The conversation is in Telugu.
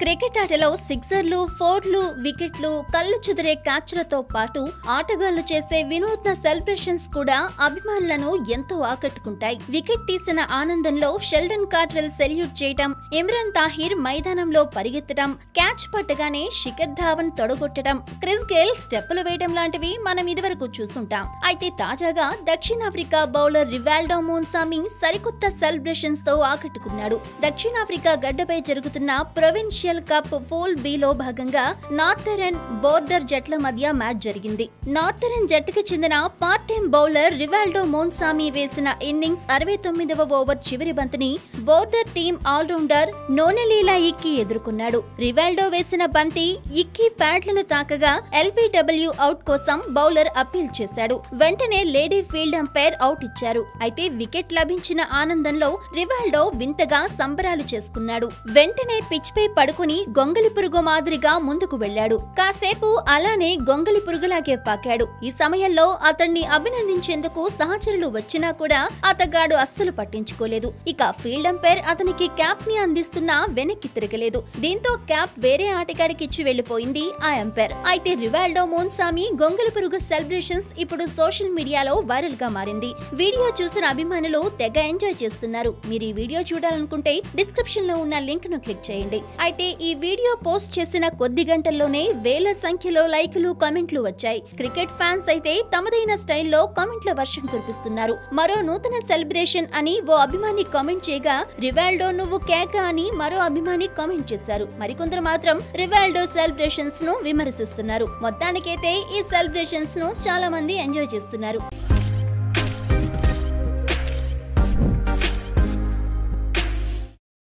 క్రికెట్ ఆటలో సిక్సర్లు ఫోర్లు వికెట్లు కళ్ళు చెదిరే క్యాచ్లతో పాటు ఆటగాళ్లు చేసే వినూత్న సెలబ్రేషన్స్ కూడా అభిమానులను ఎంతో ఆకట్టుకుంటాయి వికెట్ తీసిన ఆనందంలో షెల్డన్ కార్ట్రెల్ సెల్యూట్ చేయటం ఇమ్రాన్ తాహిర్ మైదానంలో పరిగెత్తడం క్యాచ్ పట్టగానే శిఖర్ ధావన్ తొడగొట్టడం క్రిస్ గేల్ స్టెప్పులు వేయడం లాంటివి మనం ఇదివరకు చూసుంటాం అయితే తాజాగా దక్షిణాఫ్రికా బౌలర్ రివాల్డో మూన్సామి సరికొత్త సెలబ్రేషన్స్ తో ఆకట్టుకున్నాడు దక్షిణాఫ్రికా గడ్డపై జరుగుతున్న ప్రొవిన్షియల్ కప్ ఫూల్ బిలో భాగంగా నార్థరన్ బోర్డర్ జట్ల మధ్య మ్యాచ్ జరిగింది నార్థరన్ జట్టుకు చెందిన part time bowler Rivaldo Moonsamy వేసిన ఇన్నింగ్స్ అరవై తొమ్మిదవ ఓవర్ చివరి బంతిని Border team all rounder Nonelela Yikha ఎదుర్కొన్నాడు రివాల్డో వేసిన బంతి ఇక్కి ప్యాడ్లను తాకగా ఎల్బిడబ్ల్యూ అవుట్ కోసం బౌలర్ అప్పీల్ చేశాడు వెంటనే లేడీ ఫీల్డ్ అంపైర్ అవుట్ ఇచ్చారు అయితే వికెట్ లభించిన ఆనందంలో రివాల్డో వింతగా సంబరాలు చేసుకున్నాడు వెంటనే పిచ్ పై పడుకుని గొంగలి పురుగు మాదిరిగా ముందుకు వెళ్లాడు కాసేపు అలానే గొంగలి పురుగులాగే పాకాడు ఈ సమయంలో అతన్ని అభినందించేందుకు సహచరులు వచ్చినా కూడా అతగాడు అస్సలు పట్టించుకోలేదు ఇక ఫీల్డ్ అంపైర్ అతనికి క్యాప్ ని అందిస్తున్నా వెనక్కి తిరగలేదు దీంతో క్యాప్ వేరే ఆటగాడికి ఇచ్చి వెళ్లిపోయింది ఆ అంపైర్ అయితే రివాల్డో మోన్సామి గొంగలి పురుగు సెలబ్రేషన్స్ ఇప్పుడు సోషల్ మీడియాలో వైరల్ గా మారింది వీడియో చూసిన అభిమానులు తెగ ఎంజాయ్ చేస్తున్నారు మీరు ఈ వీడియో చూడాలనుకుంటే డిస్క్రిప్షన్ లో ఉన్న లింక్ ను క్లిక్ చేయండి అయితే ఈ వీడియో పోస్ట్ చేసిన కొద్ది గంటల్లోనే వేల సంఖ్యలో లైకులు కామెంట్లు వచ్చాయి క్రికెట్ ఫ్యాన్స్ అయితే తమదైన స్టైల్లో కామెంట్ల వర్షం కురిపిస్తున్నారు మరో నూతన సెలబ్రేషన్ అని ఓ అభిమాని కామెంట్ చేయగా రివాల్డో నువ్వు కేక అని మరో అభిమాని కామెంట్ చేశారు మరికొందరు మాత్రం రివాల్డో సెలబ్రేషన్స్ ను విమర్శిస్తున్నారు మొత్తానికైతే ఈ సెలబ్రేషన్స్ ను చాలా మంది ఎంజాయ్ చేస్తున్నారు